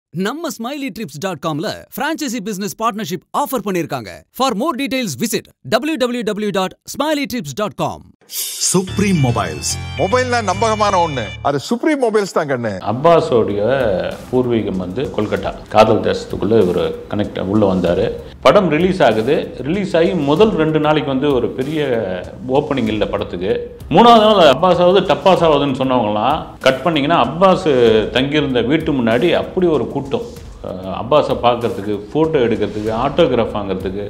நம்ம smiley trips dot காம்ல franchisee business partnership offer பண்ணிருக்காங்க for more details visit W W W dot smiley trips dot com supreme mobiles மொபைல்னா நம்பகமான ஒண்ணு அது சுப்ரீம் மொபைல்ஸ் தான் கண்ணு அப்பாஸோடைய பூர்வீகம் வந்து கொல்கட்டா காதல் தேசத்துக்குள்ளே இவர் கனெக்ட் உள்ளே வந்தார் படம் ரிலீஸ் ஆகுது ரிலீஸ் ஆகி முதல் ரெண்டு நாளைக்கு வந்து ஒரு பெரிய ஓப்பனிங் இல்லை படத்துக்கு மூணாவது நாள் அப்பாஸ் ஆகுது டப்பாஸ் ஆகுதுன்னு சொன்னவங்களாம் கட் பண்ணிங்கன்னா அப்பாஸ் தங்கியிருந்த வீட்டு முன்னாடி அப்படி ஒரு கூட்டம் அஹ் அப்பாஸை பார்க்கறதுக்கு ஃபோட்டோ எடுக்கிறதுக்கு ஆட்டோகிராஃப் வாங்குறதுக்கு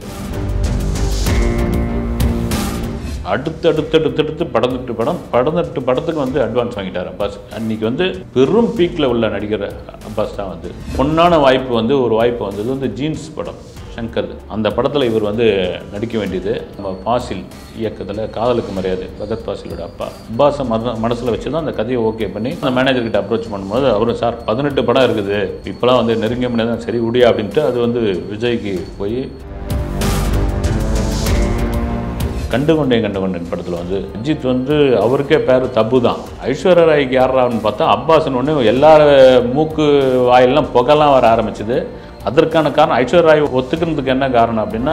அடுத்து அடுத்து அடுத்து அடுத்து படந்துட்டு படம் படந்துட்டு படத்துக்கு வந்து அட்வான்ஸ் வாங்கிட்டார் அப்பாஸ் அன்னைக்கு வந்து பெரும் பீக்கில் உள்ள நடிகர் அப்பாஸ் தான் வந்து பொன்னான வாய்ப்பு வந்து ஒரு வாய்ப்பு வந்தது வந்து ஜீன்ஸ் படம் சங்கர் அந்த படத்தில் இவர் வந்து நடிக்க வேண்டியது நம்ம பாசில் இயக்கத்தில் காதலுக்கு மரியாதை பகத் பாசிலோட அப்பா அப்பாஸை மன மனசில் வச்சு தான் அந்த கதையை ஓகே பண்ணி அந்த மேனேஜர் கிட்ட அப்ரோச் பண்ணும்போது அவரும் சார் பதினெட்டு படம் இருக்குது இப்போலாம் வந்து நெருங்க முடியாது சரி உடியா அப்படின்ட்டு அது வந்து விஜய்க்கு போய் கண்டு கொண்டேன் கண்டு கொண்டேன் படத்தில் வந்து அஜித் வந்து அவருக்கே பேர் தப்பு தான் ஐஸ்வர்யா ராய்க்கு யாரான்னு பார்த்தா அப்பாஸ்னு ஒன்று எல்லா மூக்கு வாயிலெலாம் புகைலாம் வர ஆரம்பிச்சுது அதற்கான காரணம் ஐஸ்வர்யா ராய் ஒத்துக்கிறதுக்கு என்ன காரணம் அப்படின்னா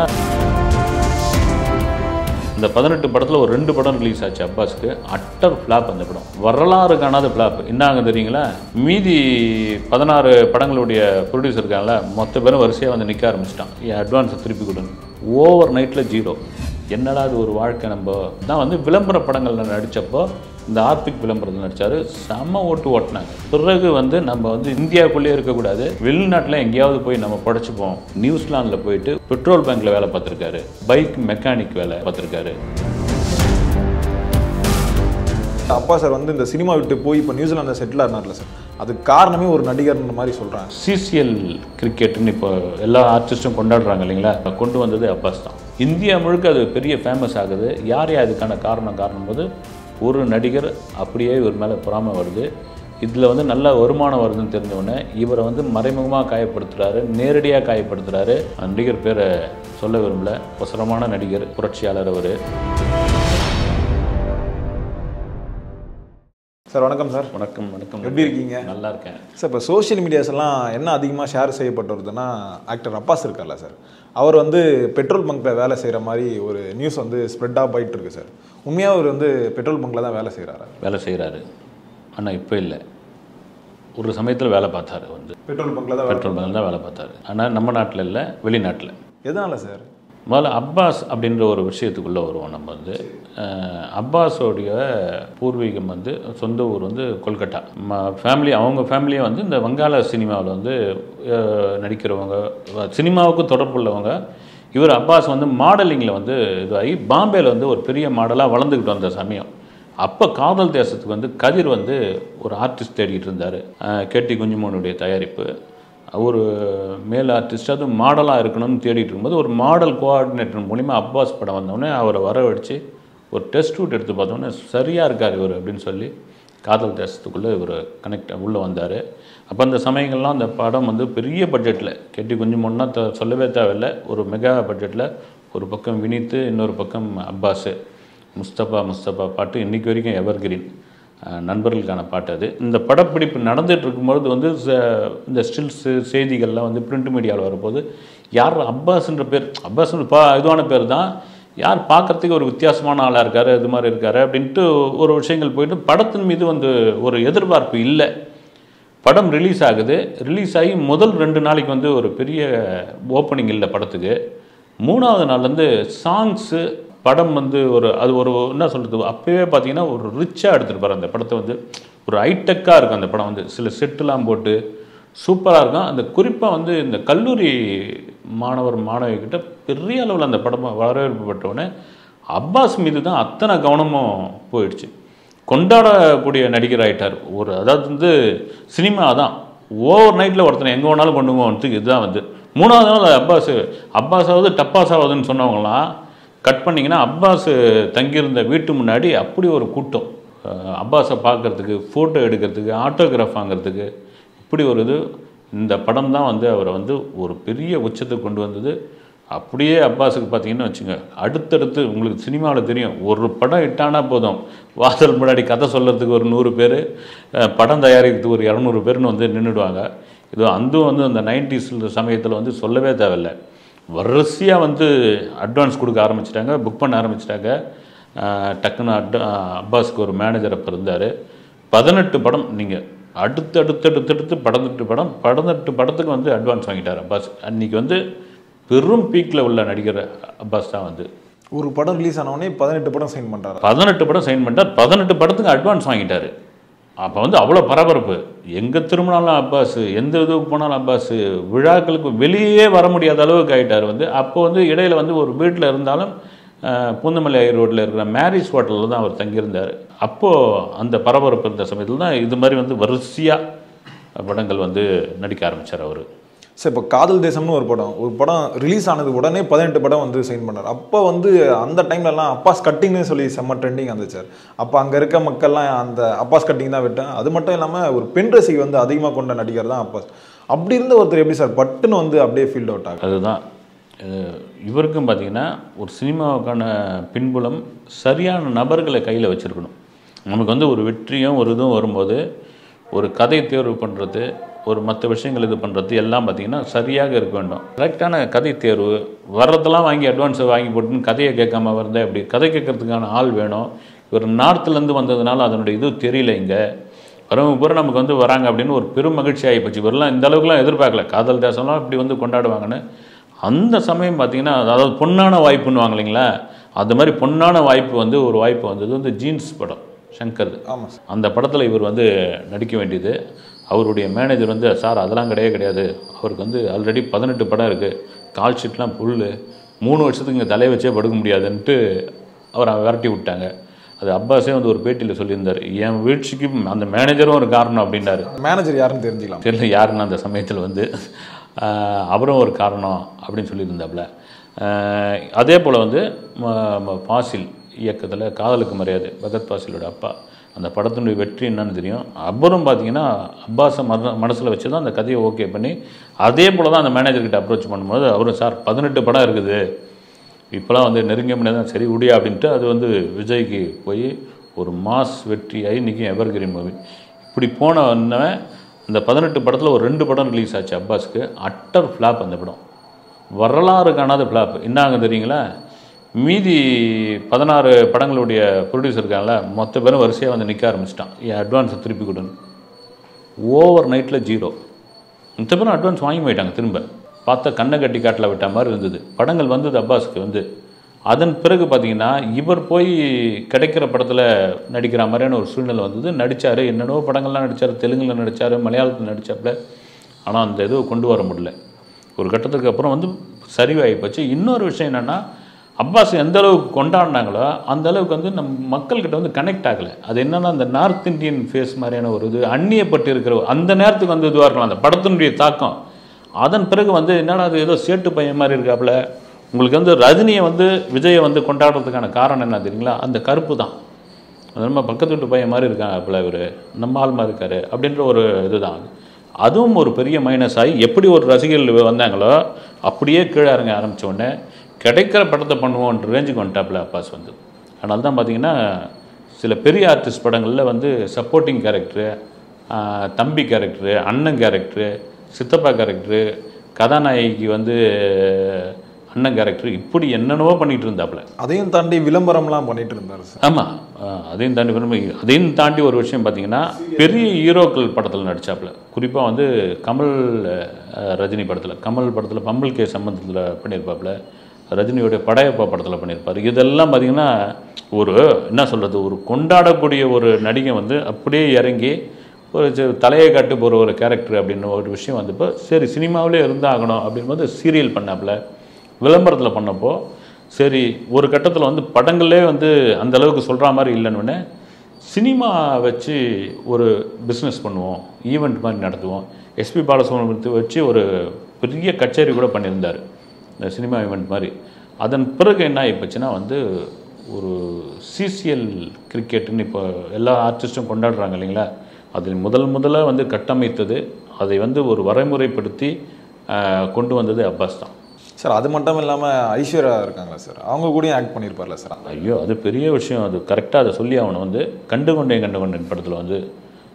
இந்த பதினெட்டு படத்தில் ஒரு ரெண்டு படம் ரிலீஸ் ஆச்சு அப்பாஸ்க்கு அட்டர் ஃப்ளாப் அந்த படம் வரலாறு காணாத ஃப்ளாப் என்னாங்க தெரியுங்களா மீதி பதினாறு படங்களுடைய ப்ரொடியூசர் இருக்காங்கல்ல மொத்த பேரும் வரிசையாக வந்து நிற்க ஆரம்பிச்சிட்டான் என் அட்வான்ஸை திருப்பி கொடுங்க ஓவர் நைட்டில் ஜீரோ என்னடா இது ஒரு வாழ்க்கை நம்ம தான் வந்து விளம்பர படங்களில் நடித்தப்போ இந்த ஆர்பிக் விளம்பரத்தில் நடித்தார் செம்ம ஓட்டு ஓட்டினாங்க பிறகு வந்து நம்ம வந்து இந்தியாவுக்குள்ளேயே இருக்கக்கூடாது வெளிநாட்டில் எங்கேயாவது போய் நம்ம படைச்சிப்போம் நியூசிலாந்தில் போயிட்டு பெட்ரோல் பேங்க்கில் வேலை பார்த்துருக்காரு பைக் மெக்கானிக் வேலை பார்த்துருக்காரு அப்பா சார் வந்து இந்த சினிமா விட்டு போய் இப்போ நியூசிலாந்து செட்டில் ஆனார்ல சார் அதுக்கு காரணமே ஒரு நடிகர்ன்ற மாதிரி சொல்கிறாங்க சிசிஎல் கிரிக்கெட்னு இப்போ எல்லா ஆர்டிஸ்ட்டும் கொண்டாடுறாங்க இல்லைங்களா கொண்டு வந்தது அப்பாஸ் தான் இந்தியா முழுக்க அது பெரிய ஃபேமஸ் ஆகுது யார் யார் அதுக்கான காரணம் காரணம் போது ஒரு நடிகர் அப்படியே இவர் மேலே பொறாமை வருது இதில் வந்து நல்ல வருமானம் வருதுன்னு தெரிஞ்சவுடனே இவரை வந்து மறைமுகமாக காயப்படுத்துகிறாரு நேரடியாக காயப்படுத்துகிறாரு அந்த நடிகர் பேரை சொல்ல விரும்பல அவசரமான நடிகர் புரட்சியாளர் அவர் சார் வணக்கம் சார் வணக்கம் வணக்கம் எப்படி இருக்கீங்க? நல்லா இருக்கேன் சார் இப்போ சோஷியல் மீடியாஸ் எல்லாம் என்ன அதிகமாக ஷேர் செய்யப்பட்டு வருதுன்னா ஆக்டர் அப்பாஸ் இருக்கார்ல சார் அவர் வந்து பெட்ரோல் பங்க்கில் வேலை செய்கிற மாதிரி ஒரு நியூஸ் வந்து ஸ்ப்ரெட்டாக போயிட்டு இருக்கு சார் உண்மையாக அவர் வந்து பெட்ரோல் பங்க்கில் தான் வேலை செய்கிறாரா வேலை செய்கிறாரு ஆனால் இப்போ இல்லை ஒரு சமயத்தில் வேலை பார்த்தாரு வந்து பெட்ரோல் பங்க்கில் தான் வேலை பெட்ரோல் பங்க் தான் வேலை பார்த்தாரு ஆனால் நம்ம நாட்டில் இல்லை வெளிநாட்டில் எதனால சார் முதல்ல அப்பாஸ் அப்படின்ற ஒரு விஷயத்துக்குள்ளே வருவோம் நம்ம வந்து அஹ், அப்பாஸோடைய பூர்வீகம் வந்து சொந்த ஊர் வந்து கொல்கட்டா ஃபேமிலி அவங்க ஃபேமிலியே வந்து இந்த வங்காள சினிமாவில் வந்து அஹ், நடிக்கிறவங்க சினிமாவுக்கு தொடர்புள்ளவங்க இவர் அப்பாஸ் வந்து மாடலிங்கில் வந்து இதாகி பாம்பேயில் வந்து ஒரு பெரிய மாடலாக வளர்ந்துக்கிட்டு வந்த சமயம் அப்போ காதல் தேசத்துக்கு வந்து கதிர் வந்து ஒரு ஆர்டிஸ்ட் தேடிட்டு இருந்தார் கேட்டி குஞ்சுமோனுடைய தயாரிப்பு ஒரு மேல் ஆர்டிஸ்ட் அது மாடலாக இருக்கணும்னு தேடிட்டு இருக்கும்போது ஒரு மாடல் கோஆர்டினேட்டர் மூலிமா அப்பாஸ் படம் வந்தோடனே அவரை வரவழைச்சு ஒரு டெஸ்ட் ரூட் எடுத்து பார்த்தோன்னே சரியாக இருக்கார் இவர் அப்படின்னு சொல்லி காதல் தேசத்துக்குள்ளே இவர் கனெக்ட் உள்ளே வந்தார் அப்போ அந்த சமயங்கள்லாம் அந்த படம் வந்து பெரிய பட்ஜெட்டில் கெட்டி கொஞ்சம் முன்னா த சொல்லவே தேவையில்லை ஒரு மெகா பட்ஜெட்டில் ஒரு பக்கம் வினித்து இன்னொரு பக்கம் அப்பாஸு முஸ்தபா முஸ்தபா பாட்டு இன்றைக்கி வரைக்கும் எவர் கிரீன் நண்பர்களுக்கான பாட்டு அது இந்த படப்பிடிப்பு நடந்துட்டு இருக்கும்பொழுது வந்து ச- இந்த ஸ்டில்ஸு செய்திகள்லாம் வந்து பிரிண்ட் மீடியாவில் வரும்போது யார் அப்பாஸ்ன்ற பேர் அப்பாஸ்ன்ற பா இதுவான பேர் தான் யார் பார்க்கறதுக்கு ஒரு வித்தியாசமான ஆளாக இருக்காரு இது மாதிரி இருக்காரு அப்படின்ட்டு ஒரு விஷயங்கள் போயிட்டு படத்தின் மீது வந்து ஒரு எதிர்பார்ப்பு இல்லை படம் ரிலீஸ் ஆகுது ரிலீஸ் ஆகி முதல் ரெண்டு நாளைக்கு வந்து ஒரு பெரிய ஓப்பனிங் இல்லை படத்துக்கு மூணாவது நாள்லேருந்து சாங்ஸு படம் வந்து ஒரு அது ஒரு என்ன சொல்கிறது அப்போவே பார்த்தீங்கன்னா ஒரு ரிச்சாக எடுத்துருப்பார் அந்த படத்தை வந்து ஒரு ஹைடெக்காக இருக்கும் அந்த படம் வந்து சில செட்டுலாம் போட்டு சூப்பராக இருக்கும் அந்த குறிப்பாக வந்து இந்த கல்லூரி மாணவர் மாணவிகிட்ட பெரிய அளவில் அந்த படம் வரவேற்பு பெற்றவுடனே அப்பாஸ் மீது தான் அத்தனை கவனமும் போயிடுச்சு கொண்டாடக்கூடிய நடிகர் ஆயிட்டார் ஒரு அதாவது வந்து சினிமா தான் ஓவர் நைட்டில் ஒருத்தனை எங்கே வேணாலும் கொண்டு போகிறதுக்கு இதுதான் வந்து மூணாவது நாள் அப்பாஸ் அப்பாஸ் ஆகுது டப்பாஸ் ஆகுதுன்னு சொன்னவங்களாம் கட் பண்ணிங்கன்னா அப்பாஸ் தங்கியிருந்த வீட்டு முன்னாடி அப்படி ஒரு கூட்டம் அஹ் அப்பாஸை பார்க்கறதுக்கு ஃபோட்டோ எடுக்கிறதுக்கு ஆட்டோகிராஃப் வாங்குறதுக்கு இப்படி ஒரு இது இந்த படம் தான் வந்து அவரை வந்து ஒரு பெரிய உச்சத்துக்கு கொண்டு வந்தது அப்படியே அப்பாஸுக்கு பார்த்தீங்கன்னு வச்சுங்க அடுத்தடுத்து உங்களுக்கு சினிமாவில் தெரியும் ஒரு படம் இட்டானா போதும் வாசல் முன்னாடி கதை சொல்கிறதுக்கு ஒரு நூறு பேர் படம் தயாரிக்கிறதுக்கு ஒரு இரநூறு பேர்னு வந்து நின்றுடுவாங்க இது அதுவும் வந்து அந்த நைன்டிஸ் சமயத்தில் வந்து சொல்லவே தேவையில்லை வரிசையாக வந்து அட்வான்ஸ் கொடுக்க ஆரம்பிச்சிட்டாங்க புக் பண்ண ஆரம்பிச்சிட்டாங்க ஆஹ் டக்குன்னு அட் அப்பாஸ்க்கு ஒரு மேனேஜர் அப்போ இருந்தார் பதினெட்டு படம் நீங்கள் அடுத்து அடுத்து அடுத்து அடுத்து பதினெட்டு படம் பதினெட்டு படத்துக்கு வந்து அட்வான்ஸ் வாங்கிட்டார் அப்பாஸ் அன்றைக்கி வந்து பெரும் பீக்கில் உள்ள நடிகர் அப்பாஸ் தான் வந்து ஒரு படம் ரிலீஸ் ஆனவொடனே பதினெட்டு படம் சைன் பண்ணுறாரு பதினெட்டு படம் சைன் பண்ணிட்டார் பதினெட்டு படத்துக்கு அட்வான்ஸ் வாங்கிட்டாரு அப்போ வந்து அவ்வளோ பரபரப்பு எங்கே திரும்பினாலும் அப்பாஸ் எந்த இதுக்கு போனாலும் அப்பாஸ் விழாக்களுக்கு வெளியே வர முடியாத அளவுக்கு ஆயிட்டார் வந்து அப்போ வந்து இடையில வந்து ஒரு வீட்டில் இருந்தாலும் அஹ், பூந்தமல்லி ரோட்டில் இருக்கிற மேரிஸ் ஹோட்டலில் தான் அவர் தங்கியிருந்தார் அப்போது அந்த பரபரப்பு இருந்த சமயத்தில் தான் இது மாதிரி வந்து வரிசையாக படங்கள் வந்து நடிக்க ஆரம்பித்தார் அவர் சார் இப்போ காதல் தேசம்னு ஒரு படம் ஒரு படம் ரிலீஸ் ஆனது உடனே பதினெட்டு படம் வந்து சைன் பண்ணார் அப்போ வந்து அந்த டைம்லலாம் அப்பாஸ் கட்டிங்னு சொல்லி செம்ம ட்ரெண்டிங் வந்துச்சு சார் அப்போ அங்கே இருக்க மக்கள்லாம் அந்த அப்பாஸ் கட்டிங் தான் விட்டேன் அது மட்டும் இல்லாமல் ஒரு பெண் ரசிகை வந்து அதிகமாக கொண்ட நடிகர் தான் அப்பாஸ் அப்படி இருந்த ஒருத்தர் எப்படி சார் பட்டுன்னு வந்து அப்படியே ஃபீல்ட் அவுட் ஆகும் அதுதான் அஹ் இவருக்கும் பார்த்தீங்கன்னா ஒரு சினிமாவுக்கான பின்புலம் சரியான நபர்களை கையில் வச்சுருக்கணும் நமக்கு வந்து ஒரு வெற்றியும் ஒரு இதுவும் வரும்போது ஒரு கதை தேர்வு பண்ணுறது ஒரு மற்ற விஷயங்கள் இது பண்ணுறது எல்லாம் பார்த்திங்கன்னா சரியாக இருக்க வேண்டும் கரெக்டான கதை தேர்வு வர்றதெல்லாம் வாங்கி அட்வான்ஸை வாங்கி போட்டுன்னு கதையை கேட்காம வந்தேன் அப்படி கதை கேட்கறதுக்கான ஆள் வேணும் இவர் நார்த்துலேருந்து வந்ததுனால அதனுடைய இது தெரியல இங்கே வரவங்க பூரா நமக்கு வந்து வராங்க அப்படின்னு ஒரு பெரும் மகிழ்ச்சி ஆகி போச்சு இவரெல்லாம் இந்த அளவுக்குலாம் எதிர்பார்க்கல காதல் தேசம்லாம் இப்படி வந்து கொண்டாடுவாங்கன்னு அந்த சமயம் பார்த்தீங்கன்னா அதாவது பொன்னான வாய்ப்புன்னுவாங்க இல்லைங்களா அது மாதிரி பொன்னான வாய்ப்பு வந்து ஒரு வாய்ப்பு வந்தது வந்து ஜீன்ஸ் படம் சங்கர் ஆமாம் சார் அந்த படத்தில் இவர் வந்து நடிக்க வேண்டியது அவருடைய மேனேஜர் வந்து சார் அதெல்லாம் கிடையவே கிடையாது அவருக்கு வந்து ஆல்ரெடி பதினெட்டு படம் இருக்குது கால் ஷீட்லாம் புல் மூணு வருஷத்துக்கு இங்கே தலையை வச்சே படுக்க முடியாதுன்ட்டு அவரை விரட்டி விட்டாங்க அது அப்பாஸே வந்து ஒரு பேட்டியில் சொல்லியிருந்தார் என் வீழ்ச்சிக்கு அந்த மேனேஜரும் ஒரு காரணம் அப்படின்னாரு மேனேஜர் யாருன்னு தெரிஞ்சுக்கலாம் தெரியல யாருன்னு அந்த சமயத்தில் வந்து ஆஹ், அவரும் ஒரு காரணம் அப்படின்னு சொல்லியிருந்தாப்புல ஆஹ், அதே போல் வந்து ம- ம- பாசில் இயக்கத்தில் காதலுக்கு மரியாதை பகத் பாசிலோட அப்பா அந்த படத்தினுடைய வெற்றி என்னன்னு தெரியும் அப்புறம் பார்த்தீங்கன்னா அப்பாஸை மன மனசில் வச்சு தான் அந்த கதையை ஓகே பண்ணி அதே போல் தான் அந்த மேனேஜர்கிட்ட அப்ரோச் பண்ணும்போது அவரும் சார் பதினெட்டு படம் இருக்குது இப்போலாம் வந்து நெருங்க முடியாது சரி உடியா அப்படின்ட்டு அது வந்து விஜய்க்கு போய் ஒரு மாஸ் வெற்றியாகி இன்றைக்கி எவர்கிரீன் மூவி இப்படி போன உடனே இந்த பதினெட்டு படத்தில் ஒரு ரெண்டு படம் ரிலீஸ் ஆச்சு அப்பாஸ்க்கு அட்டர் ஃப்ளாப் அந்த படம் வரலாறு காணாத ஃப்ளாப் என்னாங்க தெரியுங்களா மீதி பதினாறு படங்களுடைய ப்ரொடியூசர் இருக்காங்கல்ல மொத்த பேரும் வரிசையாக வந்து நிற்க ஆரம்பிச்சிட்டான் என் அட்வான்ஸை திருப்பி கொடுன்னு ஓவர் நைட்டில் ஜீரோ மொத்த பேரும் அட்வான்ஸ் வாங்கி போயிட்டாங்க திரும்ப பார்த்தா கண்ணை கட்டி காட்டில் விட்ட மாதிரி இருந்தது படங்கள் வந்தது அப்பாஸ்க்கு வந்து அதன் பிறகு பார்த்தீங்கன்னா இவர் போய் கிடைக்கிற படத்தில் நடிக்கிற மாதிரியான ஒரு சூழ்நிலை வந்தது நடித்தார் என்னென்னவோ படங்கள்லாம் நடித்தார் தெலுங்கில் நடித்தார் மலையாளத்தில் நடித்தாப்புல ஆனால் அந்த இது கொண்டு வர முடியல ஒரு கட்டத்துக்கு அப்புறம் வந்து சரிவாகி போச்சு இன்னொரு விஷயம் என்னென்னா அப்பாஸ் எந்த அளவுக்கு கொண்டாடினாங்களோ அந்த அளவுக்கு வந்து நம் மக்கள்கிட்ட வந்து கனெக்ட் ஆகலை அது என்னன்னா அந்த நார்த் இந்தியன் ஃபேஸ் மாதிரியான ஒரு இது அந்நியப்பட்டு இருக்கிற அந்த நேரத்துக்கு வந்து இதுவாக இருக்கலாம் அந்த படத்தினுடைய தாக்கம் அதன் பிறகு வந்து என்னடா அது ஏதோ சேட்டு பையன் மாதிரி இருக்காப்புல உங்களுக்கு வந்து ரஜினியை வந்து விஜயை வந்து கொண்டாடுறதுக்கான காரணம் என்ன தெரியுங்களா அந்த கருப்பு தான் அது நம்ம பக்கத்து வீட்டு பையன் மாதிரி இருக்காங்க அப்பல இவர் நம்ம ஆள் மாதிரி இருக்காரு அப்படின்ற ஒரு இதுதான் அதுவும் ஒரு பெரிய மைனஸ் ஆகி எப்படி ஒரு ரசிகர்கள் வந்தாங்களோ அப்படியே கீழே இறங்க ஆரம்பிச்ச உடனே கிடைக்கிற படத்தை பண்ணுவோன்ற ரேஞ்சுக்கு வந்துட்டாப்புல அப்பாஸ் வந்து அதனால தான் பார்த்தீங்கன்னா சில பெரிய ஆர்டிஸ்ட் படங்களில் வந்து சப்போர்ட்டிங் கேரக்டரு தம்பி கேரக்டரு அண்ணன் கேரக்டரு சித்தப்பா கேரக்டரு கதாநாயகிக்கு வந்து அண்ணன் கேரக்டர் இப்படி என்னென்னவோ பண்ணிட்டு இருந்தாப்புல அதையும் தாண்டி விளம்பரம்லாம் பண்ணிட்டு இருந்தார் சார் ஆமாம் அதையும் தாண்டி விரும்ப அதையும் தாண்டி ஒரு விஷயம் பார்த்தீங்கன்னா பெரிய ஹீரோக்கள் படத்தில் நடிச்சாப்புல குறிப்பாக வந்து கமல் அஹ், ரஜினி படத்தில் கமல் படத்தில் பம்பல் கே சம்பந்தத்தில் பண்ணியிருப்பாப்புல ரஜினியோடைய படையப்பா படத்தில் பண்ணியிருப்பார் இதெல்லாம் பார்த்தீங்கன்னா ஒரு என்ன சொல்கிறது ஒரு கொண்டாடக்கூடிய ஒரு நடிகை வந்து அப்படியே இறங்கி ஒரு சி- தலையை காட்டு போகிற ஒரு கேரக்டர் அப்படின்னு ஒரு விஷயம் வந்தப்போ சரி சினிமாவிலே இருந்தாகணும் அப்படின்னு போது சீரியல் பண்ணாப்புல விளம்பரத்தில் பண்ணப்போ சரி ஒரு கட்டத்தில் வந்து படங்களே வந்து அந்த அளவுக்கு சொல்கிற மாதிரி இல்லைன்னு சினிமா வச்சு ஒரு பிஸ்னஸ் பண்ணுவோம் ஈவெண்ட் மாதிரி நடத்துவோம் எஸ்பி பாலசுப்ரமணியத்தை வச்சு ஒரு பெரிய கச்சேரி கூட பண்ணியிருந்தார் இந்த சினிமா ஈவெண்ட் மாதிரி அதன் பிறகு என்ன ஆகிப்போச்சுன்னா வந்து ஒரு சிசிஎல் கிரிக்கெட்டுன்னு இப்போ எல்லா ஆர்டிஸ்ட்டும் கொண்டாடுறாங்க இல்லைங்களா அதில் முதல் முதல்ல வந்து கட்டமைத்தது அதை வந்து ஒரு வரைமுறைப்படுத்தி ஆஹ், கொண்டு வந்தது அப்பாஸ் தான் சார் அது மட்டும் இல்லாமல் ஐஸ்வர்யா இருக்காங்களா சார் அவங்க கூடயும் ஆக்ட் பண்ணியிருப்பார்ல சார் ஐயோ அது பெரிய விஷயம் அது கரெக்டாக அதை சொல்லி அவனை வந்து கண்டு கொண்டேன் கண்டு கொண்டேன் படத்தில் வந்து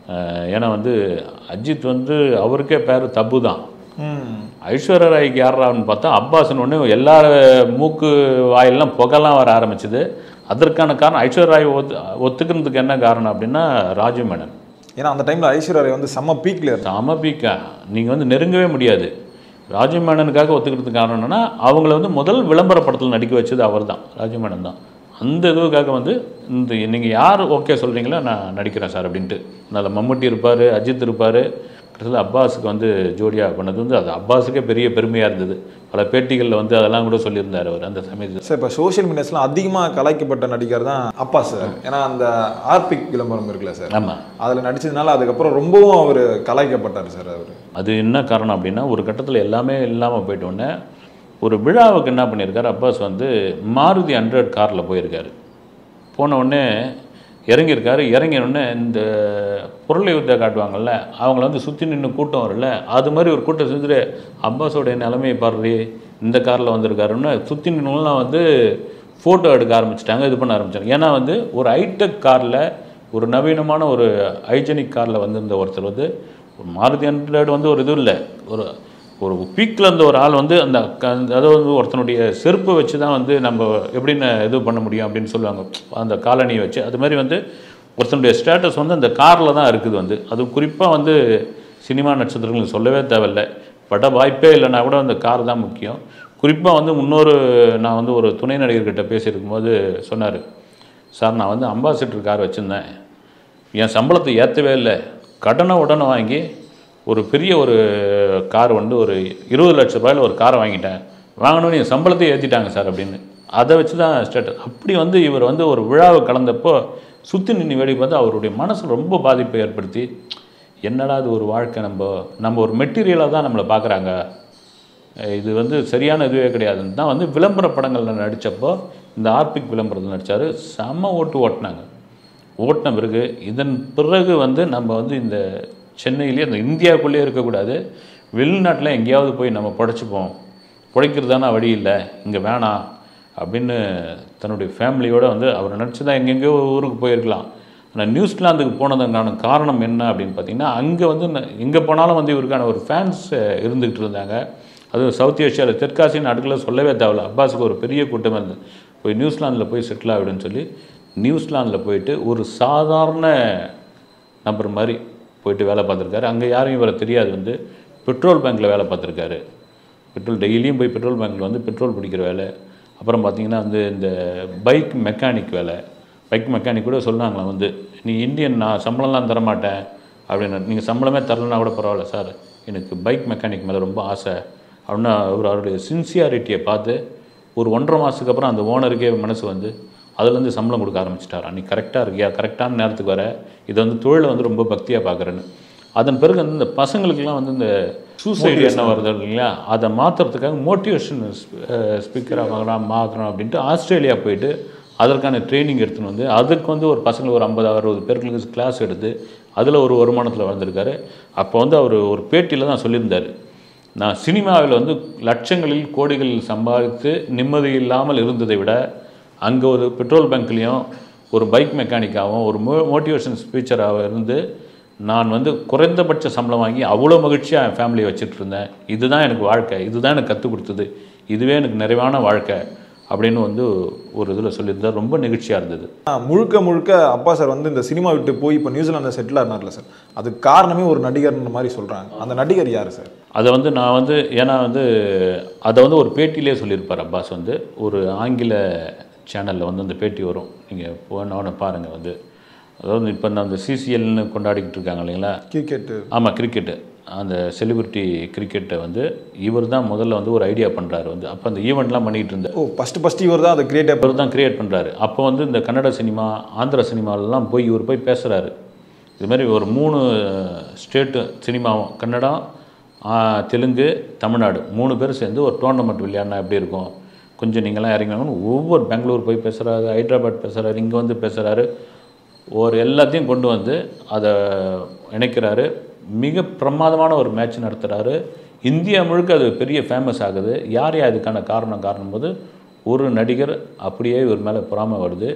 அஹ் ஏன்னா வந்து அஜித் வந்து அவருக்கே பேர் தப்பு தான் ம் ஐஸ்வர்யா ராய்க்கு யாரான்னு பார்த்தா அப்பாஸ்னு ஒன்று எல்லா மூக்கு வாயிலெலாம் புகைலாம் வர ஆரம்பிச்சது அதற்கான காரணம் ஐஸ்வர்யா ராய் ஒத்து ஒத்துக்கிறதுக்கு என்ன காரணம் அப்படின்னா ராஜு மேனன் ஏன்னா அந்த டைம்ல ஐஸ்வர்யா ராய் வந்து செம்ம பீக்ல இருந்தாங்க சமபிக்கா நீங்கள் வந்து நெருங்கவே முடியாது ராஜு மேனனுக்காக ஒத்துக்கிறதுக்கு காரணம் என்னன்னா அவங்கள வந்து முதல் விளம்பரப்படத்தில் நடிக்க வச்சது அவர் தான் ராஜு மேனன் தான் அந்த இதுக்காக வந்து இந்த நீங்கள் யார் ஓகே சொல்கிறீங்களோ நான் நடிக்கிறேன் சார் அப்படின்ட்டு அதில் மம்முட்டி இருப்பார் அஜித் இருப்பார் கடைசியில் அப்பாஸுக்கு வந்து ஜோடியாக பண்ணது வந்து அது அப்பாஸுக்கே பெரிய பெருமையாக இருந்தது பல பேட்டிகளில் வந்து அதெல்லாம் கூட சொல்லியிருந்தார் அவர் அந்த சமயத்தில் சார் இப்போ சோஷியல் மீடியாஸ்லாம் அதிகமாக கலாய்க்கப்பட்ட நடிகர் தான் அப்பா சார் ஏன்னா அந்த ஆர்பிக் விளம்பரம் இருக்குல்ல சார் ஆமாம் அதில் நடிச்சதுனால அதுக்கப்புறம் ரொம்பவும் அவர் கலாய்க்கப்பட்டார் சார் அவர் அது என்ன காரணம் அப்படின்னா ஒரு கட்டத்தில் எல்லாமே இல்லாமல் போயிட்டோன்னே ஒரு விழாவுக்கு என்ன பண்ணியிருக்காரு அப்பாஸ் வந்து மாருதி ஹண்ட்ரட் காரில் போயிருக்காரு போன உடனே இறங்கியிருக்காரு இறங்கின உடனே இந்த பொருளை யுத்த காட்டுவாங்கல்ல அவங்கள வந்து சுற்றி நின்று கூட்டம் வரும்ல அது மாதிரி ஒரு கூட்டம் செஞ்சுட்டு அப்பாஸோடைய நிலைமையை பாடுறி இந்த காரில் வந்திருக்காருன்னு சுற்றி நின்றுலாம் வந்து ஃபோட்டோ எடுக்க ஆரம்பிச்சிட்டாங்க இது பண்ண ஆரம்பிச்சாங்க ஏன்னா வந்து ஒரு ஹைடெக் காரில் ஒரு நவீனமான ஒரு ஹைஜெனிக் காரில் வந்திருந்த ஒருத்தர் வந்து ஒரு மாருதி ஹண்ட்ரட் வந்து ஒரு இது இல்லை ஒரு ஒரு பீக்கில் இருந்த ஒரு ஆள் வந்து அந்த க- அதாவது வந்து ஒருத்தனுடைய செருப்பை வச்சு தான் வந்து நம்ம எப்படின்னு இது பண்ண முடியும் அப்படின்னு சொல்லுவாங்க அந்த காலனியை வச்சு அது மாதிரி வந்து ஒருத்தனுடைய ஸ்டேட்டஸ் வந்து அந்த காரில் தான் இருக்குது வந்து அது குறிப்பாக வந்து சினிமா நட்சத்திரங்களுக்கு சொல்லவே தேவையில்லை பட வாய்ப்பே இல்லைன்னா கூட அந்த கார் தான் முக்கியம் குறிப்பாக வந்து இன்னொரு நான் வந்து ஒரு துணை நடிகர்கிட்ட பேசியிருக்கும் போது சொன்னார் சார் நான் வந்து அம்பாசிடர் கார் வச்சுருந்தேன் என் சம்பளத்தை ஏற்றவே இல்லை கடனை உடனே வாங்கி ஒரு பெரிய ஒரு கார் வந்து ஒரு இருபது லட்ச ரூபாயில் ஒரு காரை வாங்கிட்டேன் வாங்கினோன்னு என் சம்பளத்தை ஏற்றிட்டாங்க சார் அப்படின்னு அதை வச்சு தான் ஸ்டேட்டஸ் அப்படி வந்து இவர் வந்து ஒரு விழாவை கலந்தப்போ சுற்றி நின்று வேடிக்கை பார்த்து அவருடைய மனசு ரொம்ப பாதிப்பை ஏற்படுத்தி என்னடா இது ஒரு வாழ்க்கை நம்ம நம்ம ஒரு மெட்டீரியலாக தான் நம்மளை பார்க்குறாங்க இது வந்து சரியான இதுவே கிடையாதுன்னு தான் வந்து விளம்பர படங்களில் நடித்தப்போ இந்த ஆர்பிக் விளம்பரத்தில் நடித்தார் செம்ம ஓட்டு ஓட்டினாங்க ஓட்டின பிறகு இதன் பிறகு வந்து நம்ம வந்து இந்த சென்னையிலே இந்த இந்தியாவுக்குள்ளேயே இருக்கக்கூடாது வெளிநாட்டில் எங்கேயாவது போய் நம்ம புழைச்சிப்போம் பிழைக்கிறதான வழி இல்லை இங்கே வேணாம் அப்படின்னு தன்னுடைய ஃபேமிலியோடு வந்து அவர் நினச்சி தான் எங்கெங்கேயோ ஊருக்கு போயிருக்கலாம் ஆனால் நியூசிலாந்துக்கு போனதுக்கான காரணம் என்ன அப்படின்னு பார்த்தீங்கன்னா அங்கே வந்து எங்கே போனாலும் வந்து இவருக்கான ஒரு ஃபேன்ஸ் இருந்துகிட்டு இருந்தாங்க அதுவும் சவுத் ஏஷியாவில் தெற்காசிய நாடுகளில் சொல்லவே தேவையில்ல அப்பாஸுக்கு ஒரு பெரிய கூட்டம் இருந்தது போய் நியூசிலாந்தில் போய் செட்டில் ஆகிடுன்னு சொல்லி நியூசிலாந்தில் போயிட்டு ஒரு சாதாரண நபர் மாதிரி போயிட்டு வேலை பார்த்துருக்காரு அங்கே யாரும் இவரை தெரியாது வந்து பெட்ரோல் பேங்க்கில் வேலை பார்த்துருக்காரு பெட்ரோல் டெய்லியும் போய் பெட்ரோல் பேங்க்கில் வந்து பெட்ரோல் பிடிக்கிற வேலை அப்புறம் பார்த்தீங்கன்னா வந்து இந்த பைக் மெக்கானிக் வேலை பைக் மெக்கானிக் கூட சொன்னாங்களாம் வந்து நீ இந்தியன் நான் சம்பளம்லாம் தர மாட்டேன் அப்படின்னு நீங்கள் சம்பளமே தரலனா கூட பரவாயில்ல சார் எனக்கு பைக் மெக்கானிக் மேலே ரொம்ப ஆசை அப்படின்னு அவர் அவருடைய சின்சியாரிட்டியை பார்த்து ஒரு ஒன்றரை மாதத்துக்கு அப்புறம் அந்த ஓனருக்கே மனசு வந்து அதுலேருந்து சம்பளம் கொடுக்க ஆரம்பிச்சிட்டாரா நீ கரெக்டாக இருக்கியா கரெக்டான நேரத்துக்கு வர இதை வந்து தொழிலை வந்து ரொம்ப பக்தியாக பார்க்குறேன்னு அதன் பிறகு வந்து இந்த பசங்களுக்கெல்லாம் வந்து இந்த சூசைடு என்ன வருது இல்லையா அதை மாற்றுறதுக்காக மோட்டிவேஷன் ஸ்பீக்கராக வாங்கலாம் மாற்றணும் அப்படின்ட்டு ஆஸ்திரேலியா போயிட்டு அதற்கான ட்ரைனிங் எடுத்துன்னு வந்து அதுக்கு வந்து ஒரு பசங்களுக்கு ஒரு ஐம்பது அறுபது பேருக்கு கிளாஸ் எடுத்து அதில் ஒரு வருமானத்தில் வளர்ந்துருக்காரு அப்போ வந்து அவர் ஒரு பேட்டியில் தான் சொல்லியிருந்தார் நான் சினிமாவில் வந்து லட்சங்களில் கோடிகளில் சம்பாதித்து நிம்மதி இல்லாமல் இருந்ததை விட அங்கே ஒரு பெட்ரோல் பங்க்லேயும் ஒரு பைக் மெக்கானிக்காகவும் ஒரு மோ மோட்டிவேஷன் ஸ்பீச்சராக இருந்து நான் வந்து குறைந்தபட்ச சம்பளம் வாங்கி அவ்வளோ மகிழ்ச்சியாக என் ஃபேமிலியை வச்சுட்டு இருந்தேன் இதுதான் எனக்கு வாழ்க்கை இதுதான் எனக்கு கற்றுக் கொடுத்தது இதுவே எனக்கு நிறைவான வாழ்க்கை அப்படின்னு வந்து ஒரு இதில் சொல்லியிருந்தார் ரொம்ப நெகிழ்ச்சியாக இருந்தது ஆ, முழுக்க முழுக்க அப்பா சார் வந்து இந்த சினிமா விட்டு போய் இப்போ நியூசிலாந்து செட்டில் ஆனார்ல சார் அதுக்கு காரணமே ஒரு நடிகர்ன்ற மாதிரி சொல்கிறாங்க அந்த நடிகர் யார் சார் அதை வந்து நான் வந்து ஏன்னா வந்து அதை வந்து ஒரு பேட்டியிலே சொல்லியிருப்பார் அப்பாஸ் வந்து ஒரு ஆங்கில சேனலில் வந்து அந்த பேட்டி வரும் நீங்கள் போனோன்னு பாருங்கள் வந்து அதாவது இப்போ அந்த சிசிஎல்னு கொண்டாடிக்கிட்டு இருக்காங்க இல்லைங்களா கிரிக்கெட்டு ஆமாம் கிரிக்கெட்டு அந்த செலிபிரிட்டி கிரிக்கெட்டை வந்து இவர் தான் முதல்ல வந்து ஒரு ஐடியா பண்ணுறாரு வந்து அப்போ அந்த ஈவெண்ட்லாம் பண்ணிகிட்டு இருந்தார் ஓ ஃபஸ்ட்டு ஃபஸ்ட்டு இவர் தான் அதை கிரியேட் இவர் தான் கிரியேட் பண்ணுறாரு அப்போ வந்து இந்த கன்னட சினிமா ஆந்திர சினிமாலெலாம் போய் இவர் போய் பேசுகிறாரு இது மாதிரி ஒரு மூணு ஸ்டேட்டு சினிமாவும் கன்னடம் ஆ, தெலுங்கு தமிழ்நாடு மூணு பேர் சேர்ந்து ஒரு டோர்னமெண்ட் விளையாடினா எப்படி இருக்கும் கொஞ்சம் நீங்களாம் இறங்கினாங்கன்னு ஒவ்வொரு பெங்களூர் போய் பேசுகிறாரு ஹைதராபாத் பேசுகிறாரு இங்கே வந்து பேசுகிறாரு ஒரு எல்லாத்தையும் கொண்டு வந்து அதை இணைக்கிறாரு மிக பிரமாதமான ஒரு மேட்ச் நடத்துகிறாரு இந்தியா முழுக்க அது பெரிய ஃபேமஸ் ஆகுது யார் யார் இதுக்கான காரணம் காரணம் போது ஒரு நடிகர் அப்படியே இவர் மேலே பொறாமை வருது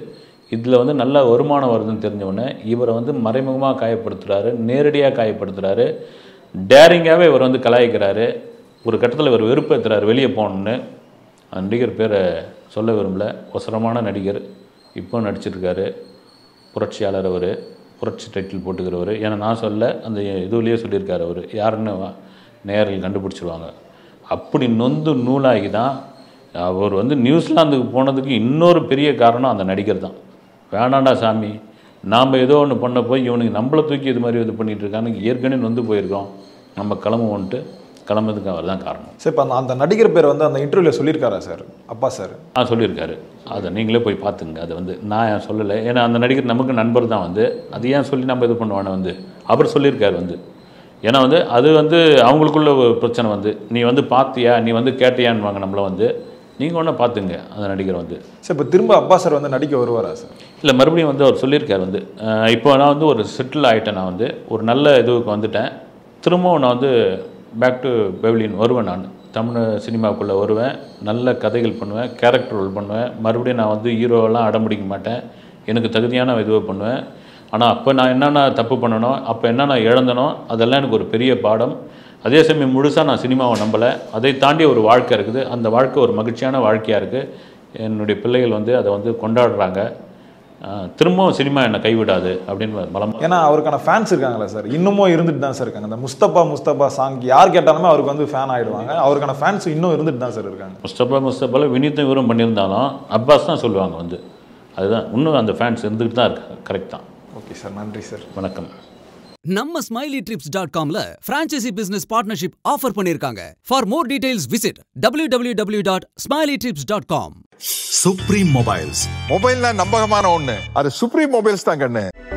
இதில் வந்து நல்ல வருமானம் வருதுன்னு தெரிஞ்ச உடனே இவரை வந்து மறைமுகமாக காயப்படுத்துகிறாரு நேரடியாக காயப்படுத்துகிறாரு டேரிங்காகவே இவர் வந்து கலாய்க்கிறாரு ஒரு கட்டத்தில் இவர் வெறுப்பேற்றுறாரு வெளியே போகணுன்னு அந்த நடிகர் பேரை சொல்ல விரும்பல அவசரமான நடிகர் இப்போ நடிச்சிருக்காரு புரட்சியாளர் அவர் புரட்சி டைட்டில் போட்டுக்கிறவர் ஏன்னா நான் சொல்ல அந்த இதுலேயே சொல்லியிருக்காரு அவர் யாருன்னு வா- நேரில் கண்டுபிடிச்சிருவாங்க அப்படி நொந்து நூலாகி தான் அவர் வந்து நியூசிலாந்துக்கு போனதுக்கு இன்னொரு பெரிய காரணம் அந்த நடிகர் தான் வேணாண்டா சாமி நாம் ஏதோ ஒன்று பண்ண போய் இவனுக்கு நம்மளை தூக்கி இது மாதிரி இது பண்ணிட்டு இருக்கான்னு ஏற்கனவே நொந்து போயிருக்கோம் நம்ம கிளம்புவோன்ட்டு கிளம்புறதுக்கு அவர் தான் காரணம் சார் இப்போ அந்த அந்த நடிகர் பேர் வந்து அந்த இன்டர்வியூவில் சொல்லியிருக்காரா சார் அப்பா சார் ஆ சொல்லியிருக்காரு அதை நீங்களே போய் பார்த்துங்க அதை வந்து நான் ஏன் சொல்லலை ஏன்னா அந்த நடிகர் நமக்கு நண்பர் தான் வந்து அது ஏன் சொல்லி நம்ம இது பண்ணுவானே வந்து அவர் சொல்லியிருக்காரு வந்து ஏன்னா வந்து அது வந்து அவங்களுக்குள்ள ஒரு பிரச்சனை வந்து நீ வந்து பார்த்தியா நீ வந்து கேட்டியான்னுவாங்க நம்மளை வந்து நீங்கள் ஒன்றா பார்த்துங்க அந்த நடிகர் வந்து சார் இப்போ திரும்ப அப்பா சார் வந்து நடிக்க வருவாரா சார் இல்லை மறுபடியும் வந்து அவர் சொல்லியிருக்காரு வந்து அஹ் இப்போ நான் வந்து ஒரு செட்டில் ஆகிட்டேன் நான் வந்து ஒரு நல்ல இதுவுக்கு வந்துட்டேன் திரும்பவும் நான் வந்து பேக் டு பெவிலியன் வருவேன் நான் தமிழ் சினிமாவுக்குள்ளே வருவேன் நல்ல கதைகள் பண்ணுவேன் கேரக்டர் ரோல் பண்ணுவேன் மறுபடியும் நான் வந்து ஹீரோவெல்லாம் அடம்பிடிக்க மாட்டேன் எனக்கு தகுதியான இதுவை பண்ணுவேன் ஆனால் அப்போ நான் என்னென்ன தப்பு பண்ணணும் அப்போ என்னென்ன இழந்தனோ அதெல்லாம் எனக்கு ஒரு பெரிய பாடம் அதே சமயம் முழுசாக நான் சினிமாவை நம்பலை அதை தாண்டி ஒரு வாழ்க்கை இருக்குது அந்த வாழ்க்கை ஒரு மகிழ்ச்சியான வாழ்க்கையாக இருக்குது என்னுடைய பிள்ளைகள் வந்து அதை வந்து கொண்டாடுறாங்க ஆஹ் திரும்பவும் சினிமா என்னை கைவிடாது அப்படின்னு பலமாக ஏன்னா அவருக்கான ஃபேன்ஸ் இருக்காங்களா சார் இன்னமும் இருந்துட்டு தான் சார் இருக்காங்க அந்த முஸ்தபா முஸ்தபா சாங் யார் கேட்டாலுமே அவருக்கு வந்து ஃபேன் ஆயிடுவாங்க அவருக்கான ஃபேன்ஸ் இன்னும் இருந்துட்டு தான் சார் இருக்காங்க முஸ்தபா முஸ்தபால வினீத்தும் இவரும் பண்ணியிருந்தாலும் அப்பாஸ் தான் சொல்லுவாங்க வந்து அதுதான் இன்னும் அந்த ஃபேன்ஸ் இருந்துகிட்டு தான் இருக்காங்க கரெக்ட் தான் ஓகே சார் நன்றி சார் வணக்கம் நம்ம ஸ்மைலி ட்ரிப்ஸ் டாட் காம்ல பிரான்ச்சைசி பிசினஸ் பார்ட்னர்ஷிப் ஆஃபர் பண்ணிருக்காங்க for more details visit W W W dot smiley trips dot com supreme mobiles மொபைல்னா நம்பகமான ஒண்ணு அது சுப்ரீம் மொபைல்ஸ் தான் கண்ணு